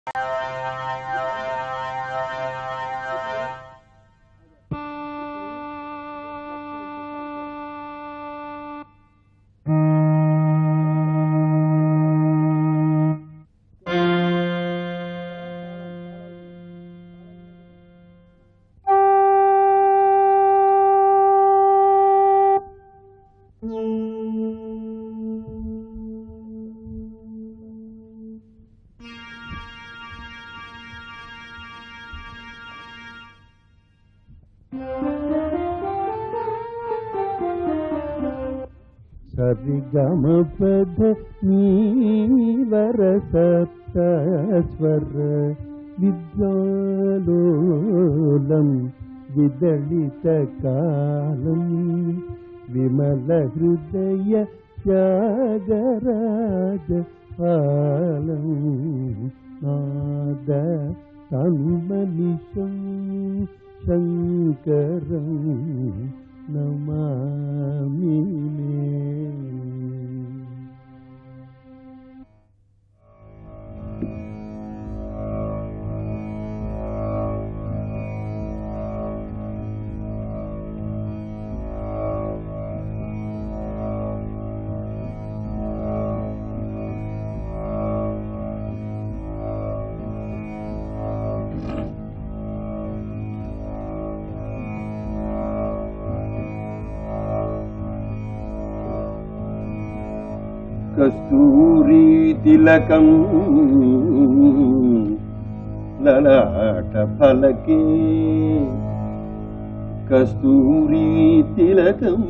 సరిగమ పద నీవర సప్తస్వర విద్యాలోలం విదళిత కాలం విమల హృదయ త్యాగరాజ పాలం నాద తన్మనిషం శంకరం నమామి కస్తూరీ తిలకం లలాట ఫలకే కస్తూరీ తిలకం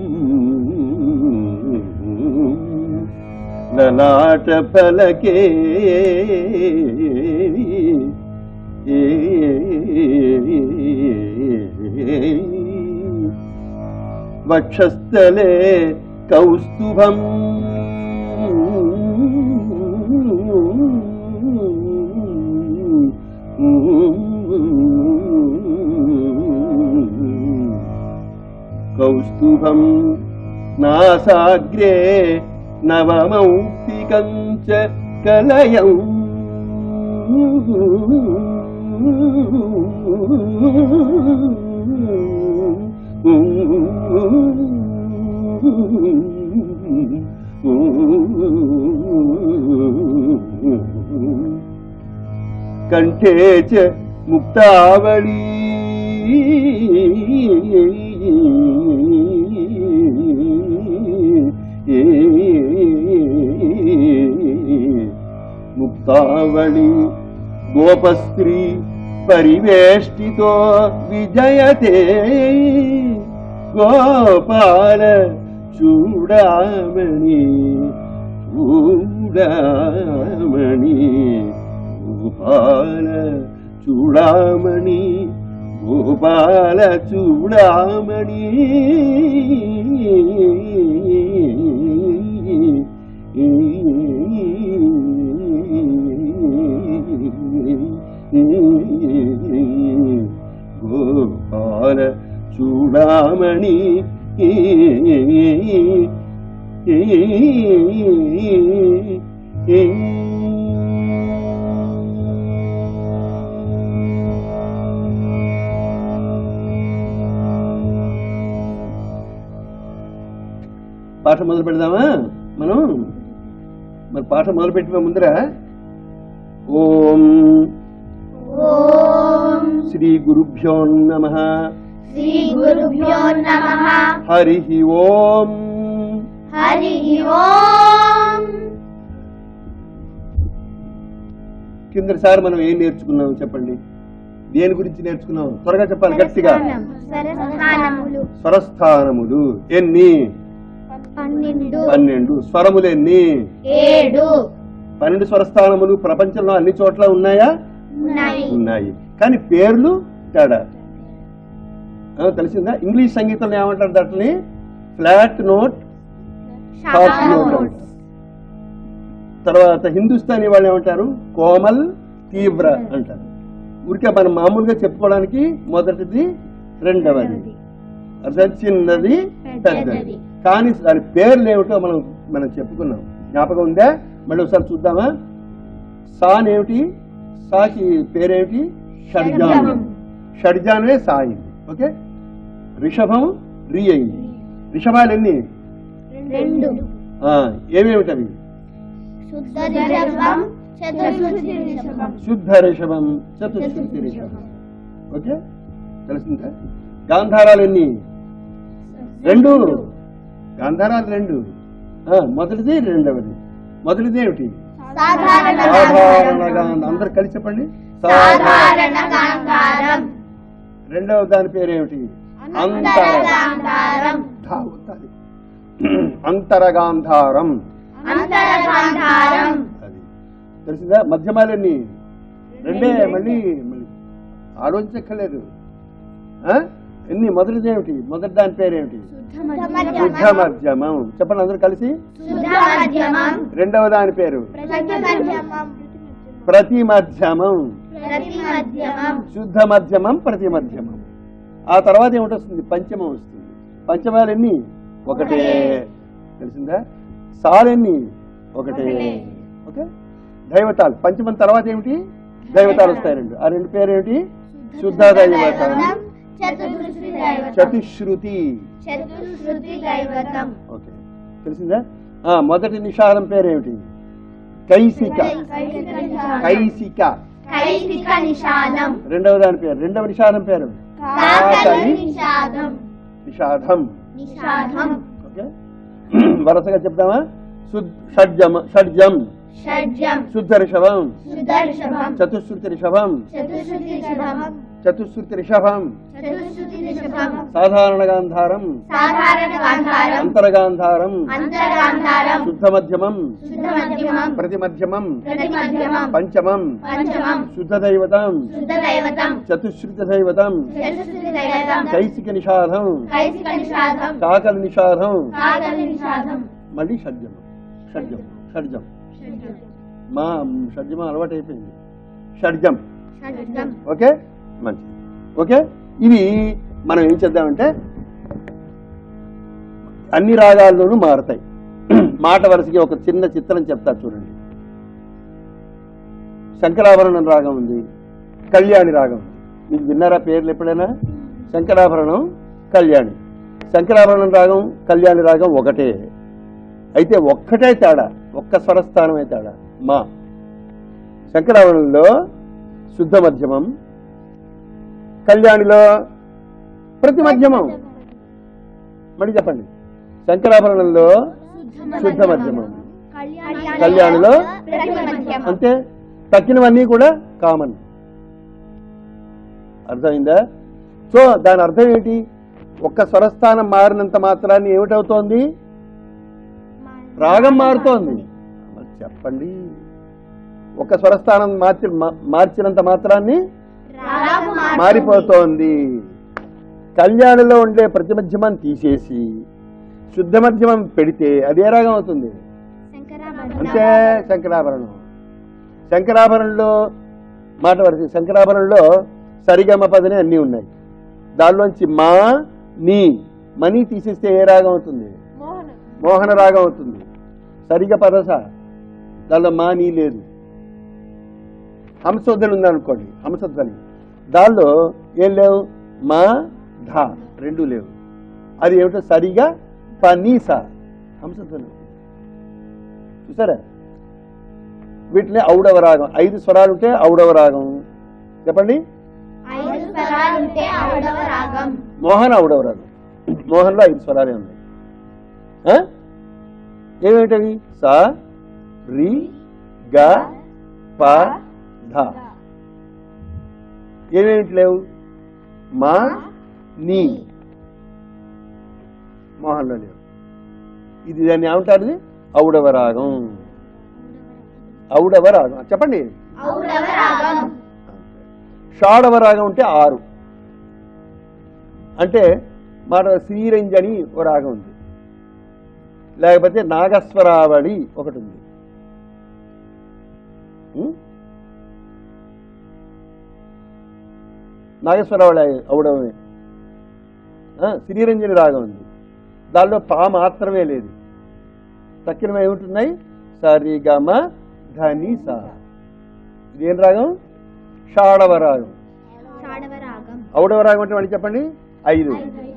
లలాట ఫలకే ఏ వక్షస్థలే కౌస్తుభం కౌస్తుభం నాసాగ్రే నవమౌక్తికం చ కలయం కంఠే చ ముక్తావళీ ముక్తావళి గోపస్త్రీ పరివేష్టితో విజయతే గోపాల చూడామణి చూడామణి గోపాల చూడామణి గోపాల చూడామణి గోపాల చూడామణి పాట మొదలు పెడదామా మనం మరి పాట మొదలు పెట్టిన ముందర ఓం ఓం శ్రీ గురుభ్యో నమ శ్రీ గురుభ్యో నమః హరి ఓం హరి ఓం కిందసారి మనం ఏం నేర్చుకున్నాం చెప్పండి దేని గురించి నేర్చుకున్నాం త్వరగా చెప్పాలి గట్టిగా సరస్థానములు స్వరస్థానములు ఎన్ని పన్నెండు పన్నెండు స్వరములు ఎన్ని ఏడు పన్నెండు స్వరస్థానములు ప్రపంచంలో అన్ని చోట్ల ఉన్నాయా ఉన్నాయి ఉన్నాయి కానీ పేర్లు తేడా ఆ, తెలిసిందా ఇంగ్లీష్ సంగీతంలో ఏమంటారు దాటిని ఫ్లాట్ నోట్ హార్ట్ నోట్ అంటారు. తర్వాత హిందుస్థానీ వాళ్ళు ఏమంటారు కోమల్ తీవ్ర అంటారు ఊరికే మనం మామూలుగా చెప్పుకోవడానికి మొదటిది రెండవది అర్థం చిన్నది పెద్దది కానీ దాని పేర్లు ఏమిటో మనం మనం చెప్పుకున్నాం జ్ఞాపకం ఉందా మళ్ళీ ఒకసారి చూద్దామా సాన్ ఏమిటి సాకి పేరేమిటి షడ్జాను షడ్జం. షడ్జానువే సా అయింది ఓకే రిషభం రి అయింది రిషభాలు ఎన్ని రెండు ఆ, ఏమేమిటవి శుద్ధ రిషభం చతుర్శుద్ధి రిషభం శుద్ధ రిషభం చతుశ్రుతి రిషభం ఓకే తెలిసిందా గాంధారాలు ఎన్ని రెండు గాంధారాలు రెండు ఆ, మొదటిది రెండవది మొదటిది ఏమిటి సాధారణ సాధారణ గాంధ అందరు కలిసి చెప్పండి సాధారణ గాంధారం రెండవ దాని పేరు ఏమిటి అంతర గాంధారం అంతర అంతరగాంధారం అంతర గాంధారం అది తెలిసిందా మధ్యమాలన్నీ రెండే మళ్ళీ మళ్ళీ ఆలోచించక్కర్లేదు ఆ? ఎన్ని మొదటిది ఏమిటి మొదటి దాని పేరేమిటి శుద్ధ మధ్యమం చెప్పండి అందరూ కలిసి శుద్ధ మధ్యమం రెండవ దాని పేరు ప్రతి మధ్యమం ప్రతి మధ్యమం ప్రతి మధ్యమం శుద్ధ మధ్యమం ప్రతి మధ్యమం ఆ తర్వాత ఏమిటొస్తుంది పంచమం వస్తుంది పంచమాలు ఎన్ని ఒకటే తెలిసిందా సాలెన్ని ఒకటే ఓకే దైవతాలు పంచమం తర్వాత ఏమిటి దైవతాలు వస్తాయి రెండు ఆ రెండు పేరు ఏమిటి శుద్ధ దైవతం చతుర్శుద్ధి దైవతం చతుశ్రుతి చతుర్శుద్ధి దైవతం ఓకే తెలిసిందా ఆ మొదటి నిషాదం పేరు ఏమిటి కైసిక కైసిక కైసిక నిషాదం రెండవ దాని పేరు రెండవ నిషాదం పేరు కాకలి నిషాదం నిషాదం నిషాదం ఓకే వరుసగా చెప్తామా శుద్ధ షడ్జమ షడ్జం షడ్జం శుద్ధ రిషభం శుద్ధ రిషభం చతుశ్రుతి రిషభం చతుర్శుద్ధి రిషభం చతుశ్రుతి రిషభం చతుర్శుద్ధి రిషభం సాధారణ గాంధారం సాధారణ గాంధారం అంతరగాంధారం అంతర గాంధారం శుద్ధ మధ్యమం శుద్ధ మధ్యమం ప్రతి మధ్యమం ప్రతి మధ్యమం పంచమం పంచమం శుద్ధ దైవతం శుద్ధ దైవతం చతుశ్రుతి దైవతం చతుర్శుద్ధి దైవతం కైసిక నిషాదం కైసిక నిషాదం కాకల నిషాదం కాకలి నిషాదం మళ్ళీ షడ్జం షడ్జం షడ్జం మా షడ్జం అలవాటు అయిపోయింది షడ్జం షడ్జం ఓకే మంచిది ఓకే ఇవి మనం ఏం చేద్దామంటే అన్ని రాగాల్లోనూ మారతాయి మాట వరుసకి ఒక చిన్న చిత్రం చెప్తా చూడండి శంకరాభరణం రాగం ఉంది కళ్యాణి రాగం ఉంది మీకు విన్నారా పేర్లు ఎప్పుడైనా శంకరాభరణం కళ్యాణి శంకరాభరణం రాగం కళ్యాణి రాగం ఒకటే అయితే ఒక్కటే తేడా ఒక్క స్వరస్థానమే తేడా మా శంకరాభరణంలో శుద్ధ మధ్యమం కళ్యాణిలో ప్రతి మధ్యమం మళ్ళీ చెప్పండి శంకరాభరణంలో శుద్ధ మధ్యమం కళ్యాణిలో ప్రతి మధ్యమం అంతే తక్కినవన్నీ కూడా కామన్ అర్థమైందా సో దాని అర్థం ఏంటి ఒక్క స్వరస్థానం మారినంత మాత్రాన్ని ఏమిటవుతోంది రాగం మారుతోంది మరి చెప్పండి ఒక స్వరస్థానం మార్చి మా- మార్చినంత మాత్రాన్ని రాగం మారిపోతోంది కళ్యాణిలో ఉండే ప్రతి మధ్యమం తీసేసి శుద్ధ మధ్యమం పెడితే అదే రాగం అవుతుంది అంతే శంకరాభరణం శంకరాభరణంలో మాట వరకు శంకరాభరణంలో సరిగమ పదని అన్నీ ఉన్నాయి దానిలోంచి మా నీ మనీ తీసేస్తే ఏ రాగం అవుతుంది మోహన రాగం అవుతుంది సరిగ పదస దానిలో మా నీ లేదు హంసధ్వని ఉందనుకోండి హంసధ్వని దానిలో ఏం లేవు మా ధ రెండు లేవు అది ఏమిటో సరిగా పనీస హంసధ్వని చూసారా వీటిని ఔడవ రాగం ఐదు స్వరాలు ఉంటే ఔడవ రాగం చెప్పండి ఐదు స్వరాలు ఉంటే ఔడవ రాగం మోహన్ ఔడవ రాగం మోహన్లో ఐదు స్వరాలే ఉన్నాయి ఆ? ఏమేమిటవి స రి గ ప ధ ఏమేమిటి లేవు మా నీ మోహన్లో లేవు ఇది దాన్ని ఏమంటారు ఇది? ఔడవ రాగం ఔడవ రాగం చెప్పండి ఔడవ రాగం షాడవ రాగం ఉంటే ఆరు అంటే మాట శ్రీరంజని ఓ రాగం ఉంది లేకపోతే నాగస్వరావళి ఒకటి ఉంది ఉం? నాగస్వరావళి అవడమే ఆ, శ్రీరంజని రాగం ఉంది దానిలో పా మాత్రమే లేదు తక్కినవి ఏమిటున్నాయి సరి గమ ధని సా ఏం రాగం షాడవ రాగం షాడవ రాగం ఔడవ రాగం అంటే మళ్ళీ చెప్పండి ఐదు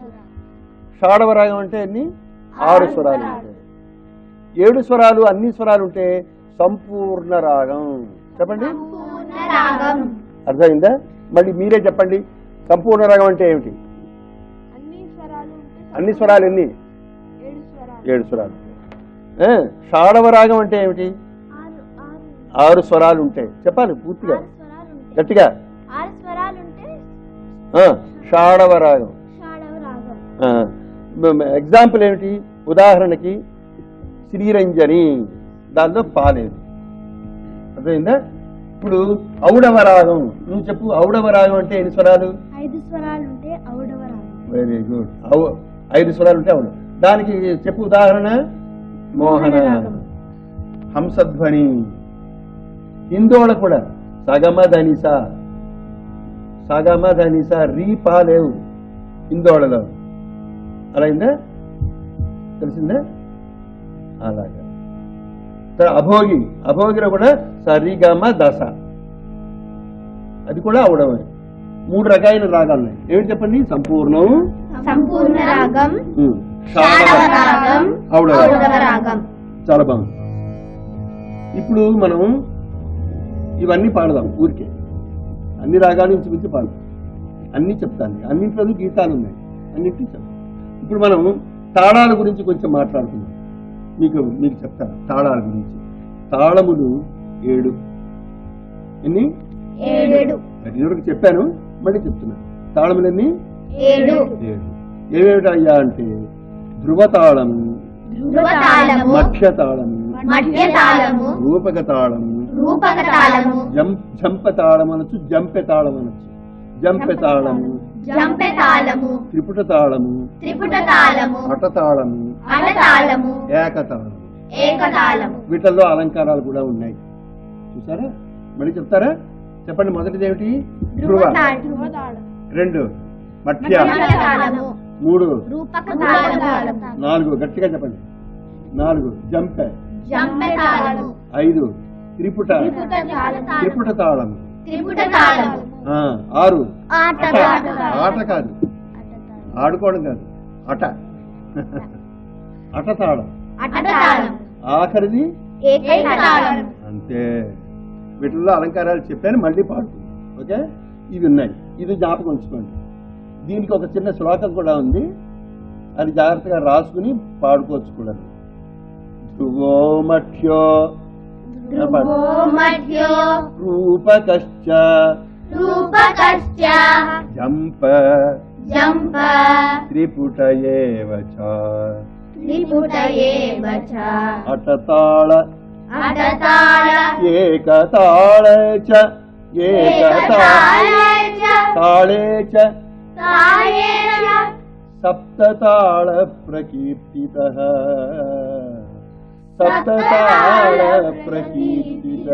షాడవ రాగం అంటే ఎన్ని ఆరు స్వరాలు ఉంటాయి ఏడు స్వరాలు అన్ని స్వరాలు ఉంటే సంపూర్ణ రాగం చెప్పండి పూర్ణ రాగం అర్థమైందా మళ్ళీ మీరే చెప్పండి సంపూర్ణ రాగం అంటే ఏమిటి అన్ని స్వరాలు ఉంటే అన్ని స్వరాలు ఎన్ని ఏడు స్వరాలు ఏడు స్వరాలు ఏ, షాడవ రాగం అంటే ఏమిటి ఆరు ఆరు ఆరు స్వరాలు ఉంటాయి చెప్పాలి పూర్తిగా ఆరు స్వరాలు ఉంటాయి గట్టిగా ఆరు స్వరాలు ఉంటే ఆ, షాడవ రాగం షాడవ రాగం ఆ, మ- మ- ఎగ్జాంపుల్ ఏమిటి ఉదాహరణకి శ్రీరంజని దానిలో పాలేదు అర్థమైందా ఇప్పుడు ఔడవ రాగం నువ్వు చెప్పు ఔడవ రాగం అంటే ఎన్ని స్వరాలు ఐదు స్వరాలు ఉంటే ఔడవ రాగం వెరీ గుడ్ ఐదు స్వరాలు ఉంటే అవును దానికి చెప్పు ఉదాహరణ మోహన హంసధ్వని హిందోళ కూడా సగమ ధనిస సగమ ధనిస రీ పా లేవు హిందోళలో అలా అయిందా తెలిసిందా అలాగా తర్వాత అభోగి అభోగిలో కూడా సరిగమ దశ అది కూడా అవడమే మూడు రకాలైన రాగాలు ఉన్నాయి ఏమిటి చెప్పండి సంపూర్ణం సంపూర్ణ రాగం ఉమ్, షాడవ రాగం ఔడవ. ఔడవ రాగం చాలా బాగుంది ఇప్పుడు మనం ఇవన్నీ పాడదాం ఊరికే అన్ని రాగాల నుంచి మించి పాడదాం అన్ని చెప్తాను అన్నింటిలోనూ గీతాలు ఉన్నాయి అన్నింటినీ చెప్తాను ఇప్పుడు మనం తాళాల గురించి కొంచెం మాట్లాడుకుందాం మీకు మీకు చెప్తాను తాళాల గురించి తాళములు ఏడు ఎన్ని ఏడు ఇదివరకు చెప్పాను మళ్ళీ చెప్తున్నాను తాళములు ఎన్ని ఏడు ఏడు ఏమేమిటి అయ్యా అంటే ధృవతాళము ధ్రువ తాళము మధ్య తాళము మధ్య తాళము రూపక తాళము రూపక తాళము జం- జంప తాళం అనొచ్చు జంపె తాళం అనొచ్చు జంపె తాళము జంపె తాళము త్రిపుట తాళము త్రిపుట తాళము అట తాళము అడ తాళము ఏక తాళము ఏక తాళము వీటిల్లో అలంకారాలు కూడా ఉన్నాయి చూసారా మళ్ళీ చెప్తారా చెప్పండి మొదటిది ఏమిటి ధ్రువ ధ్రువ తాళం రెండు మధ్య మధ్య తాళము మూడు రూపక తాళము నాలుగు గట్టిగా చెప్పండి నాలుగు జంపె జంపె తాళము ఐదు త్రిపుట త్రిపుట తాళము త్రిపుట తాళము త్రిపుట తాళము ఆ, ఆరు ఆట అట. ఆట కాదు ఆడుకోవడం కాదు అట అట తాళం అట తాళం ఆఖరిది ఏక తాళం అంతే వీటిల్లో అలంకారాలు చెప్పాను మళ్ళీ పాడుకుందాం ఓకే ఇవి ఉన్నాయి ఇది జ్ఞాపకం ఉంచుకోండి దీనికి ఒక చిన్న శ్లోకం కూడా ఉంది అది జాగ్రత్తగా రాసుకుని పాడుకోవచ్చు కూడా ధ్రువో మఠ్యో ధ్రువో మధ్యో రూపకశ్చ రూపకశ్చ జంప జంప త్రిపుట ఏవ చ. త్రిపుట ఏవ చ అటతాళ అటతాళ ఏకతాళ చ ఏకతాళ ఏకతాళ చ తాళే చ తాళేన సప్తతాళ ప్రకీర్తిత సప్తతాళ ప్రకీర్తిత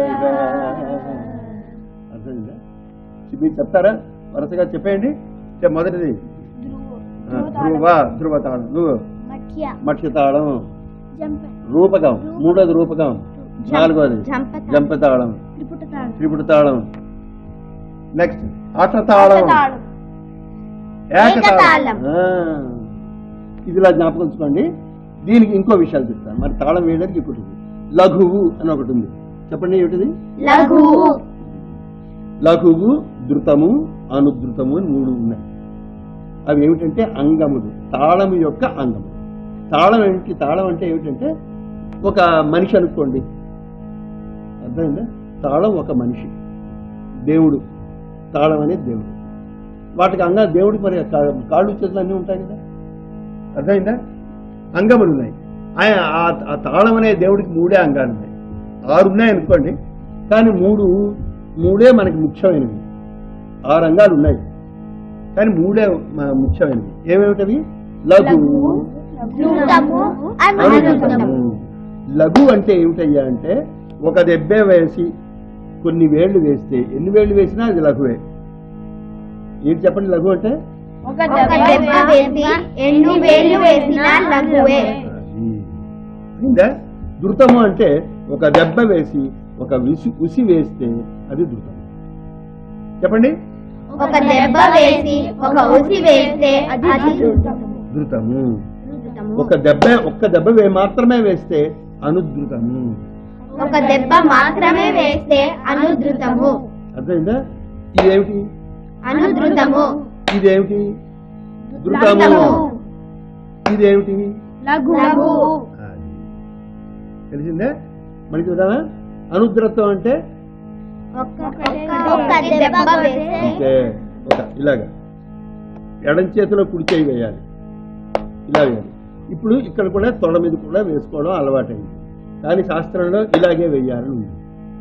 అర్థమైందా మీరు చెప్తారా వరుసగా చెప్పేయండి చెప్ మొదటిది ఆ, ధ్రువ ధ్రువ తాళం నువ్వు మధ్య మక్ష తాళం జంప రూపకం మూడోది రూపకం నాలుగోది జంప తాళం. జంప తాళం త్రిపుట తాళం త్రిపుట తాళం నెక్స్ట్ ఆట తాళం ఏకతాళం ఏకతాళం. ఆ, ఇదిలా జ్ఞాపకం ఉంచుకోండి దీనికి ఇంకో విషయాలు చెప్తాను మరి తాళం వేయడానికి ఇంకోటి ఉంది లఘువు అని ఒకటి ఉంది చెప్పండి ఏమిటిది లఘు లఘువు ధృతము అనుధృతము అని మూడు ఉన్నాయి అవి ఏమిటంటే అంగములు తాళము యొక్క అంగము తాళం ఏంటి తాళం అంటే ఏమిటంటే ఒక మనిషి అనుకోండి అర్థమైందా తాళం ఒక మనిషి దేవుడు తాళం అనేది దేవుడు వాటికి అంగ దేవుడికి మరి కా- కాళ్ళు చేతులు అన్నీ ఉంటాయి కదా అర్థమైందా అంగములు ఉన్నాయి ఆయన ఆ- ఆ తాళం అనే దేవుడికి మూడే అంగాలు ఉన్నాయి ఆరు ఉన్నాయి అనుకోండి కానీ మూడు మూడే మనకి ముఖ్యమైనవి ఆరు అంగాలు ఉన్నాయి కానీ మూడే మ- ముఖ్యమైనవి ఏమేమిటవి లఘు ధృతము అనుధృతము లఘు అంటే ఏమిటయ్యా అంటే ఒక దెబ్బే వేసి కొన్ని వేళ్లు వేస్తే ఎన్ని వేళ్లు వేసినా అది లఘువే ఏంటి చెప్పండి లఘు అంటే ఒక దెబ్బ వేసి ఎన్ని వేలు వేసినా లఘువే అయిందా ధృతము అంటే ఒక దెబ్బ వేసి ఒక విసి ఉసి వేస్తే అది ధృతం చెప్పండి ఒక దెబ్బ వేసి ఒక ఉసి వేస్తే అది ధృతము. ధృతము ధృతము. ఒక దెబ్బ ఒక్క దెబ్బ వే- మాత్రమే వేస్తే అనుధృతము ఒక దెబ్బ మాత్రమే వేస్తే అనుధృతము అర్థమైందా ఇదేమిటి అనుధృతము ఇదేమిటి ధృతము ఇదేమిటి లఘు అది. తెలిసిందే మళ్ళీ చూడాలా అనుద్రత్వం అంటే ఒక్క దెబ్బ వేస్తే అంటే ఒక ఇలాగా ఎడం చేతిలో కుడి చేయి వేయాలి ఇలా వేయాలి ఇప్పుడు ఇక్కడ కూడా తొడ మీద కూడా వేసుకోవడం అలవాటైంది కానీ శాస్త్రంలో ఇలాగే వేయాలని ఉంది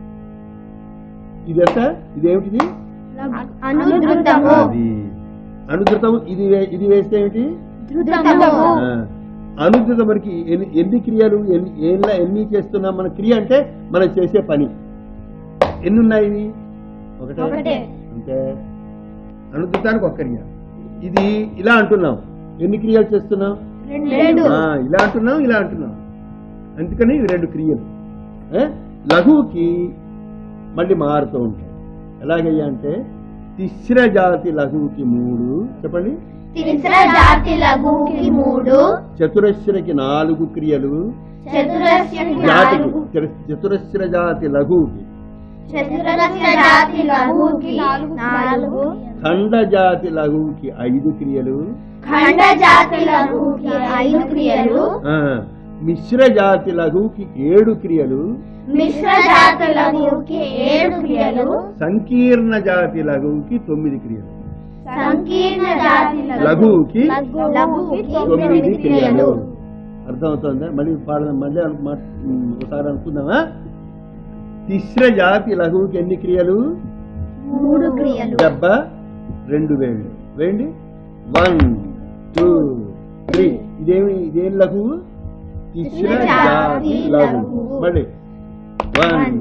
ఇది ఎంత ఇదేమిటిది అనుధృతము అది అనుధృతం ఇది వే- ఇది వేస్తే ఏమిటి ధృతము ఆ, అనుధృతం మనకి ఎన్ని ఎన్ని క్రియలు ఎన్ని ఏళ్ళ ఎన్ని చేస్తున్నాం మన క్రియ అంటే మనం చేసే పని ఎన్ని ఉన్నాయి ఇవి? ఒకటే ఒకటే. అంటే అనుధృతానికి ఒక క్రియ ఇది ఇలా అంటున్నాం ఎన్ని క్రియలు చేస్తున్నాం రెండు ఆ, ఇలా అంటున్నాం ఇలా అంటున్నాం అందుకని ఇవి రెండు క్రియలు ఏ? లఘువుకి మళ్ళీ మారుతూ ఉంటాయి ఎలాగయ్యా అంటే తిస్ర జాతి లఘువుకి మూడు చెప్పండి తిస్ర జాతి లఘువుకి మూడు చతురస్రకి నాలుగు క్రియలు చతురస్ర జాతికి నాలుగు చతుర- చతురస్ర జాతి లఘువుకి చతురస్ర జాతి లఘువుకి నాలుగు ఖండ జాతి లఘువుకి ఐదు క్రియలు ఖండ జాతి లఘువుకి ఐదు క్రియలు ఆ, మిశ్ర జాతి లఘువుకి ఏడు క్రియలు మిశ్ర జాతి లఘువుకి ఏడు క్రియలు సంకీర్ణ జాతి లఘువుకి తొమ్మిది క్రియలు సంకీర్ణ జాతి లఘువుకి లఘువుకి తొమ్మిది క్రియలు అర్థమవుతుందా మళ్ళీ పాడదాం మళ్ళీ అను- మా- ఉమ్, ఒకసారి అనుకుందామా తిస్ర జాతి లఘువుకి ఎన్ని క్రియలు మూడు క్రియలు దెబ్బ రెండు వేళ్ళు వేయండి వన్ టూ త్రీ ఇదేమి ఇదేం లఘువు తిస్ర జాతి లఘువు మళ్ళీ వన్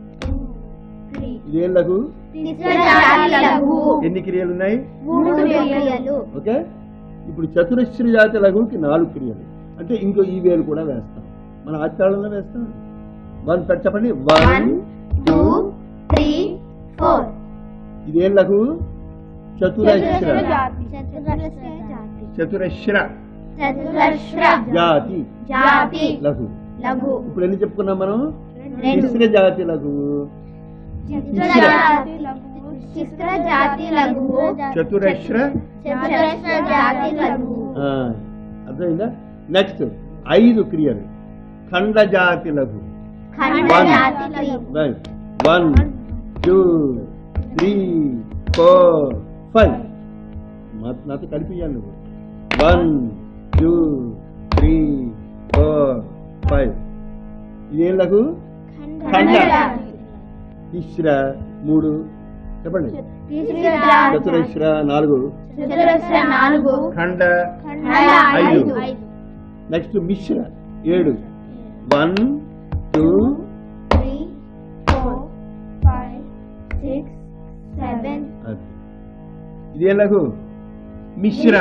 ఇదేం లఘువు తిస్ర జాతి లఘువు ఎన్ని క్రియలు ఉన్నాయి మూడు క్రియలు ఓకే ఇప్పుడు చతురస్ర జాతి లఘువుకి నాలుగు క్రియలు అంటే ఇంకో ఈ వేలు కూడా వేస్తాం మన ఆచారంలో వేస్తాం వన్ పెట్టి చెప్పండి one one two three four ఇదేం లఘువు చతురస్ర చతురస్ర జాతి చతురస్ర చతురస్ర జాతి జాతి లఘు లఘు ఇప్పుడు ఎన్ని చెప్పుకున్నాం మనం రెండు. తిస్ర జాతి లఘువు చిత్ర జాతి లఘువు చిత్ర జాతి లఘువు చతురస్ర చతురస్ర జాతి లఘువు ఆ, అర్థమైందా నెక్స్ట్ ఐదు క్రియలు ఖండ జాతి లఘు ఖండ One. జాతి లఘువు right one two three four five నాతో కలిపియాలి నువ్వు one two three four five ఇదేం లఘు ఖండ తిస్ర మూడు చెప్పండి తిస్ర జాతి చతురస్ర నాలుగు చతురస్ర నాలుగు ఖండ ఖండ ఐదు. ఐదు నెక్స్ట్ మిశ్ర ఏడు one two three four five six seven అది ఇదేం లఘు మిశ్ర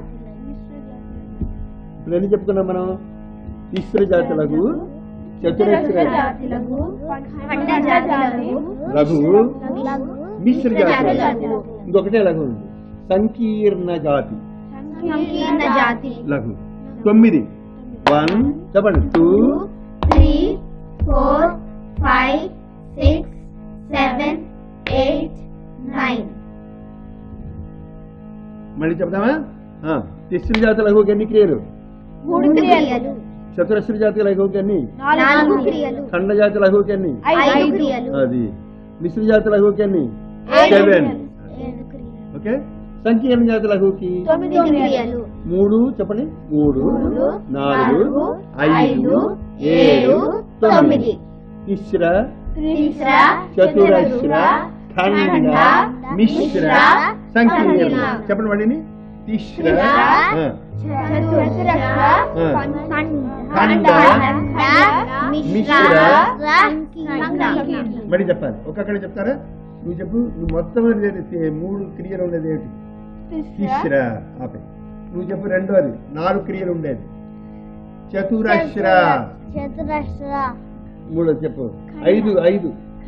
ఇప్పుడు ఎన్ని చెప్పుకున్నాం మనం తిస్ర జాతి లఘు చతురస్ర జాతి లఘు ఖండ జాతి లఘు లఘు లఘు మిశ్ర జాతి జాతి లఘు లఘు. ఇంకొకటే లఘు ఉంది సంకీర్ణ జాతి సంకీర్ణ జాతి లఘు తొమ్మిది వన్ చెప్పండి two three four five six seven eight nine మళ్ళీ చెప్దామా ఆ, తిస్ర జాతి లఘువుకి ఎన్ని క్రియలు మూడు క్రియలు చతురస్ర జాతి లఘువుకి ఎన్ని నాలుగు క్రియలు ఖండ జాతి లఘువుకి ఎన్ని ఐదు క్రియలు అది మిశ్ర జాతి లఘువుకి ఎన్ని ఏడు సెవెన్ ఏడు క్రియలు ఓకే సంకీర్ణ జాతి లఘువుకి తొమ్మిది క్రియలు మూడు చెప్పండి మూడు మూడు, నాలుగు నాలుగు, ఐదు ఐదు, ఏడు ఏడు, తొమ్మిది తొమ్మిది. తిస్ర తిస్ర చతురస్ర ఖండ మిశ్ర సంకీర్ణ సంకీర్ణ. చెప్పండి మళ్ళీ తిస్ర తిస్ర, ఆ, చతురస్ర ఆ. ఖండ మిశ్ర, మిశ్ర సంకీర్ణ మళ్ళీ చెప్పాలి ఒక్కొక్కడే చెప్తారా నువ్వు చెప్పు నువ్వు మొత్తం అనేది మూడు క్రియలు ఉండేది ఏంటి తిస్ర ఆపే నువ్వు చెప్పు రెండోది నాలుగు క్రియలు ఉండేది చతురస్ర చతురస్ర మూడో చెప్పు ఐదు ఐదు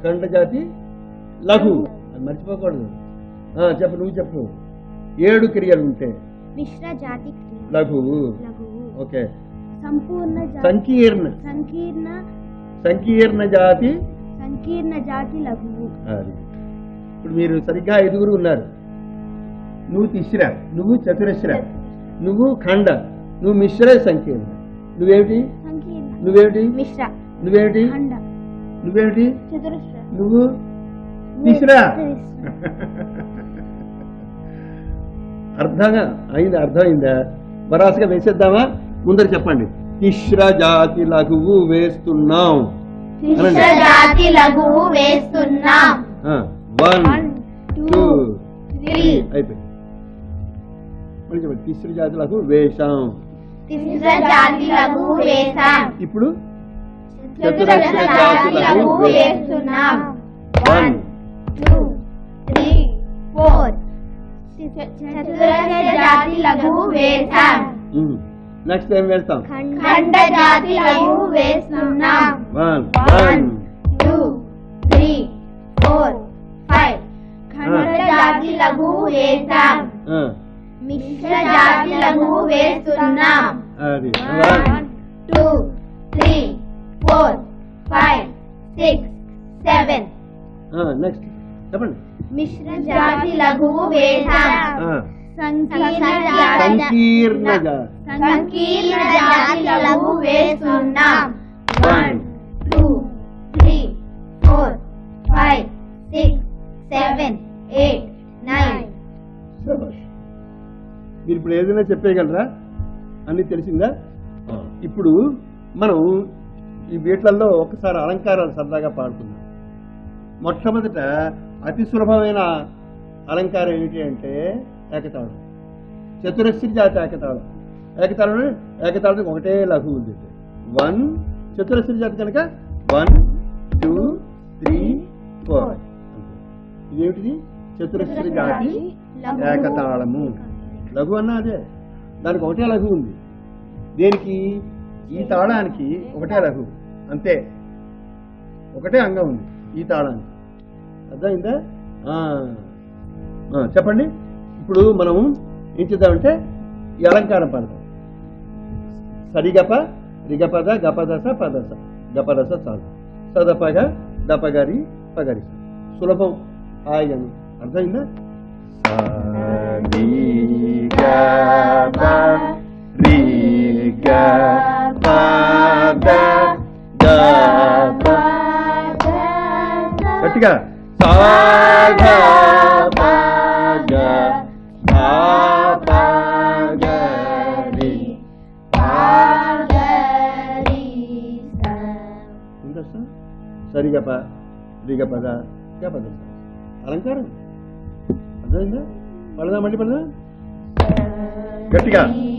ఖండ జాతి లఘు అది మర్చిపోకూడదు ఆ, చెప్పు నువ్వు చెప్పు ఏడు క్రియలు ఉంటే మిశ్ర జాతి క్రియ లఘువు లఘువు ఓకే సంపూర్ణ జాతి సంకీర్ణ సంకీర్ణ సంకీర్ణ జాతి సంకీర్ణ జాతి లఘువు అది ఇప్పుడు మీరు సరిగ్గా ఐదుగురు ఉన్నారు నువ్వు తిశ్ర నువ్వు చతురశ్ర నువ్వు ఖండ నువ్వు మిశ్ర సంకీర్ణ నువ్వేమిటి సంకీర్ణ నువ్వేమిటి మిశ్ర నువ్వేమిటి ఖండ నువ్వేమిటి చతురస్ర నువ్వు తిశ్ర అర్థంగా అయింది అర్థమైందా వరాసగా వేసేద్దామా ముందర చెప్పండి తిశ్ర జాతి లఘువు వేస్తున్నాం మిశ్ర జాతి లఘువు వేస్తున్నాం వన్ టూ టూ త్రీ అయిపోయింది మళ్ళీ చెప్పండి తిశ్ర జాతి లఘువు వేషాం మిశ్ర జాతి లఘువు వేసాం ఇప్పుడు చతురస్ర జాతి లఘువు వేస్తున్నాం వన్ టూ త్రీ ఫోర్ చతురస్ర జాతి లఘువు వేసాం నెక్స్ట్ ఏం వేస్తాం ఖండ జాతి లఘువు వేస్తున్నాం one One, one two three four five ఖండ జాతి లఘువు వేసాం మిశ్ర జాతి లఘువు వేస్తున్నాం అది one two three four five six seven next చెప్పండి మిశ్ర జాతి లఘువు వేసాం ఆ, సంకీర్ణ జాతి సంకీర్ణ జాతి సంకీర్ణ జాతి లఘువు వేస్తున్నాం one two three four five six seven eight nine శభాష్. మీరు ఇప్పుడు ఏదైనా చెప్పేయగలరా అన్ని తెలిసిందా ఇప్పుడు మనం ఈ వీట్లలో ఒకసారి అలంకారాలు సరదాగా పాడుతున్నాం మొట్టమొదట అతి సులభమైన అలంకారం ఏమిటి అంటే ఏకతాళం చతురస్రి జాతి ఏకతాళం ఏకతాళం ఏకతాళం ఒకటే లఘు ఉంది వన్ చతురస్రి జాతి కనుక వన్ టూ త్రీ ఫోర్ ఇదేమిటిది చతురస్రి జాతి ఏకతాళము లఘు అన్నా అదే దానికి ఒకటే లఘు ఉంది దేనికి ఈ తాళానికి ఒకటే లఘు అంతే ఒకటే అంగం ఉంది ఈ తాళానికి అర్థమైందా ఆ. ఆ, చెప్పండి ఇప్పుడు మనం ఏం చేద్దామంటే ఈ అలంకారం పడదాం సరిగప రిగపద గపదస పదస గపదస చాలు సదపగ దపగరి పగరి సులభం హాయిగాను అర్థమైందా గట్టిగా సాగా సరిగప రిగపద గపద అలంకారం అర్థమైందా పడదా మళ్ళీ పడదా గట్టిగా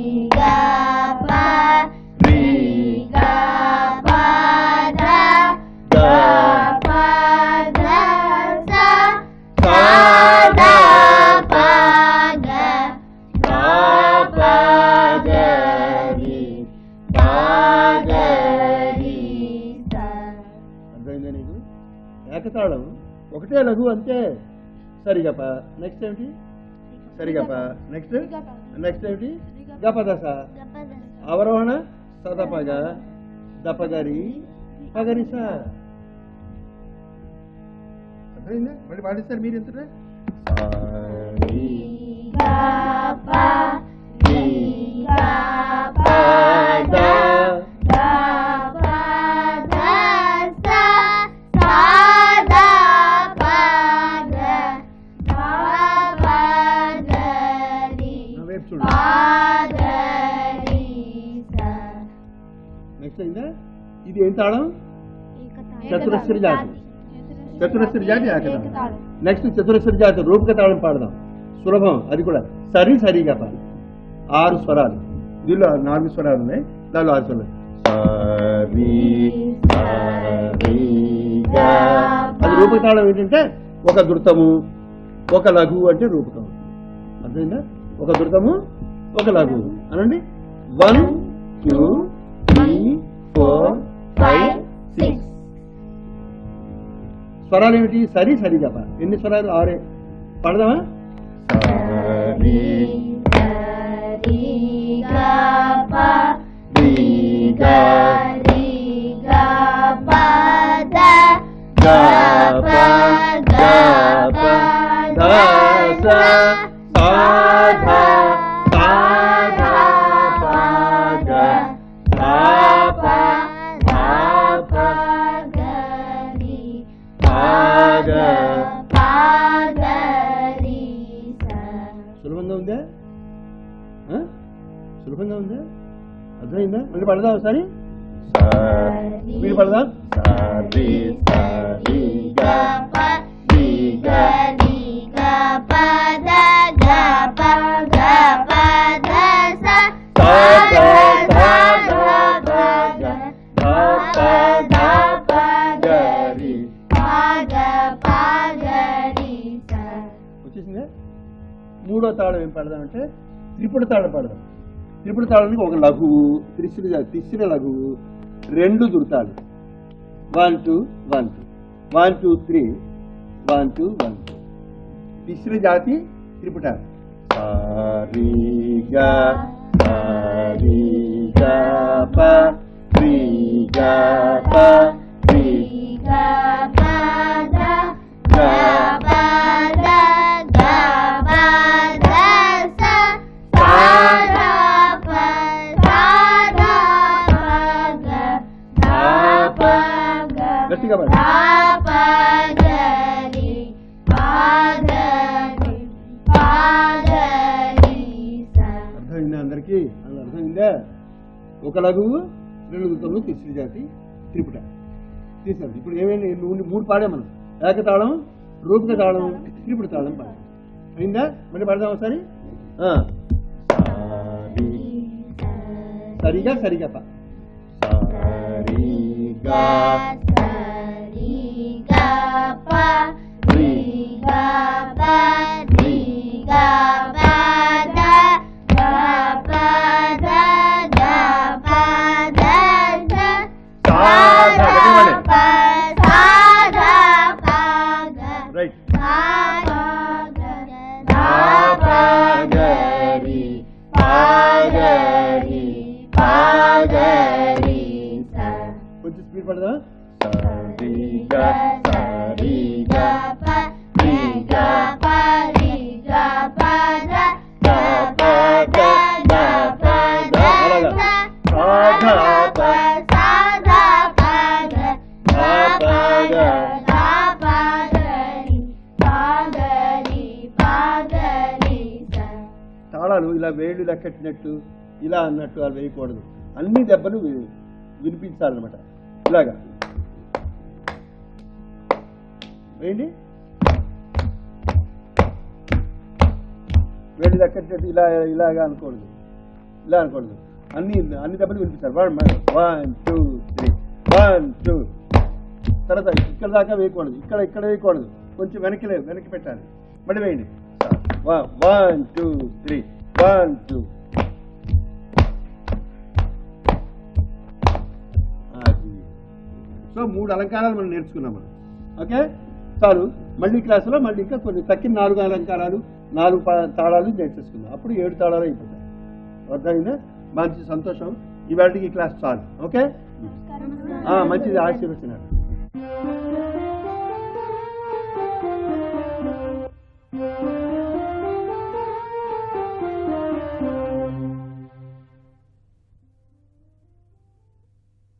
అర్థమైందా నీకు ఏకతాళం ఒకటే లఘు అంతే సరిగప నెక్స్ట్ ఏమిటి సరిగప నెక్స్ట్ నెక్స్ట్ ఏమిటి గపదస అవరోహణ సదపగ దపగరి పగరిస అర్థమైందా మళ్ళీ పాటిస్తారు మీరు ఎంత వైపు చూడు నెక్స్ట్ అయిందా ఇది ఏం తాళం చతురస్రి జాతి చతురస్రి జాతి ఏకతాళం నెక్స్ట్ చతురస్రి జాతి రూపక తాళం పాడదాం సులభం అది కూడా సరి సరిగా పాడు ఆరు స్వరాలు దీనిలో నాలుగు స్వరాలు ఉన్నాయి దానిలో ఆరు స్వరాలు సరి, సరిగా. అది రూపక తాళం ఏంటంటే ఒక ధృతము ఒక లఘు అంటే రూపకం అర్థమైందా ఒక ధృతము ఒక లఘు అనండి one two three four five six స్వరాలు ఏమిటి సరి సరిగప ఎన్ని స్వరాలు ఆరే పడదామా సరి సరి గా ప రి గా రి గా ప ద గా ప గా ప ద స సా ధ సా ధ ప గ ధా ప ధా ప గరి పా గ పాగరి స సులభంగా ఉందా ఆ? సులభంగా ఉందా అర్థమైందా మళ్ళీ పడదా ఒకసారి మీరు పడదాం సరి సరి గ రి గ గరి గ పద గ ప గ పద స సా ధ సా ధ ప గ ధా ప ధా ప గ రి పాగ పాగరి స వచ్చేసిందా మూడో తాళం ఏం పడదామంటే త్రిపుడు తాళం పడదాం త్రిపుడు తాళానికి ఒక లఘువు త్రిశ్ర తిశ్ర లఘువు రెండు దుర్తాలు one two one two one two three one two one two తిశ్ర జాతి త్రిపుటాలు సరి గ సరి గ ప రి గ ప రి గ పద గ పద గ పద స సా ధ ప సా ధ ప గ ధా ప గ గట్టిగా పడ ధా ప గరి పాగరి పాగరి స అర్థమైందా అందరికీ అది అర్థమైందా ఒక లఘువు రెండు దుర్తములు తిశ్ర జాతి త్రిపుట తీసారు ఇప్పుడు ఏమైంది నువ్వు మూడు పాడే మనం ఏకతాళం రూపక తాళం త్రిపుట తాళం పాడాం అయిందా మళ్ళీ పడదాం ఒకసారి ఆ, సరి సరిగా సరిగా పా సరి గ సరి గ ప రి గ ప రి గ ప ద గ ప ద గ ప ద స సా ధ గట్టిగా పాడండి. ప సా ధ ప గ రైట్ సా ప గ ధా ప గ రి పా గ రి పా గ రి స కొంచెం స్పీడ్ పడదా సరి గ సరి గ ప రి గ ప రి గ ప ద గ ప ద గ ప ద స సా ధ ప సా ధ ప గ ధ ప గ ధ ప గ రి ప గ రి ప గ రి స తాళాలు ఇలా వేళ్ళు ఇలా కట్టినట్టు ఇలా అన్నట్టు అలా వేయకూడదు అన్ని దెబ్బలు వి- వినిపించాలన్నమాట ఇలాగా వేయండి వేళ్ళు ఇలా కట్టినట్టు ఇలా ఇలాగా అనకూడదు ఇలా అనకూడదు అన్ని అన్ని దెబ్బలు వినిపించాలి one one two three one two తర్వాత ఇక్కడ దాకా వేయకూడదు ఇక్కడ ఇక్కడ వేయకూడదు కొంచెం వెనక్కి లే- వెనక్కి పెట్టాలి మళ్ళీ వేయండి one two three one two అది సో మూడు అలంకారాలు మనం నేర్చుకున్నాం మనం ఓకే చాలు మళ్ళీ క్లాసులో మళ్ళీ ఇంకా కొన్ని తక్కిన నాలుగు అలంకారాలు నాలుగు పా- తాళాలు నేర్చేసుకుందాం అప్పుడు ఏడు తాళాలు అయిపోతాయి అర్థమైందా మంచి సంతోషం ఇవాళకి ఈ క్లాస్ చాలు ఓకే ఆ, మంచిది ఆశీర్వచనాలు